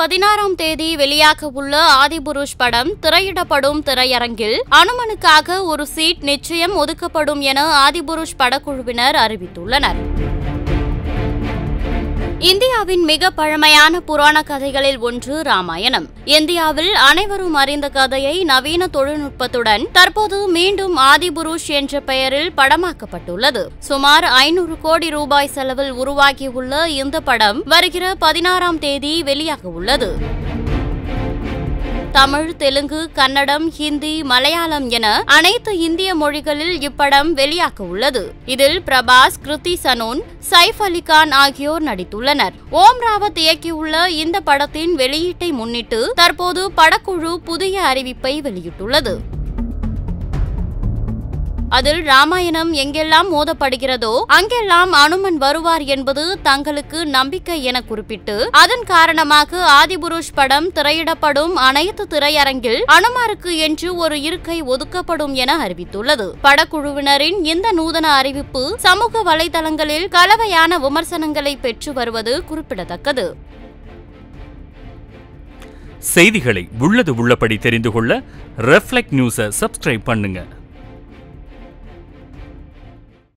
பதினாறாம் தேதி வெளியாக உள்ள ஆதிபுருஷ் படம் திரையிடப்படும் திரையரங்கில் அனுமனுக்காக ஒரு சீட் நிச்சயம் ஒதுக்கப்படும் என ஆதிபுருஷ் படக்குழுவினர் அறிவித்துள்ளனர் இந்தியாவின் மிக பழமையான புராண கதைகளில் ஒன்று ராமாயணம் இந்தியாவில் அனைவரும் அறிந்த கதையை நவீன தொழில்நுட்பத்துடன் தற்போது மீண்டும் ஆதிபுருஷ் என்ற பெயரில் படமாக்கப்பட்டுள்ளது சுமார் ஐநூறு கோடி ரூபாய் செலவில் உருவாகியுள்ள இந்த படம் வருகிற பதினாறாம் தேதி வெளியாக உள்ளது தமிழ் தெலுங்கு கன்னடம் ஹிந்தி மலையாளம் என அனைத்து இந்திய மொழிகளில் இப்படம் வெளியாக உள்ளது இதில் பிரபாஸ் கிருத்தி சனோன் சைஃப் அலிகான் ஆகியோர் நடித்துள்ளனர் ஓம் ராவத் இயக்கியுள்ள இந்த படத்தின் வெளியீட்டை முன்னிட்டு தற்போது படக்குழு புதிய அறிவிப்பை வெளியிட்டுள்ளது அதில் ராமாயணம் எங்கெல்லாம் மோதப்படுகிறதோ அங்கெல்லாம் அனுமன் வருவார் என்பது தங்களுக்கு நம்பிக்கை என குறிப்பிட்டு அதன் காரணமாக ஆதிபுருஷ் படம் திரையிடப்படும் அனைத்து திரையரங்கில் அனுமாருக்கு என்று ஒரு இருக்கை ஒதுக்கப்படும் என அறிவித்துள்ளது படக்குழுவினரின் இந்த நூதன அறிவிப்பு சமூக வலைதளங்களில் கலவையான விமர்சனங்களை பெற்று வருவது குறிப்பிடத்தக்கது செய்திகளை உள்ளது உள்ளபடி தெரிந்து கொள்ள ரெஃப்ளெக்ட் நியூஸை சப்ஸ்கிரைப் பண்ணுங்க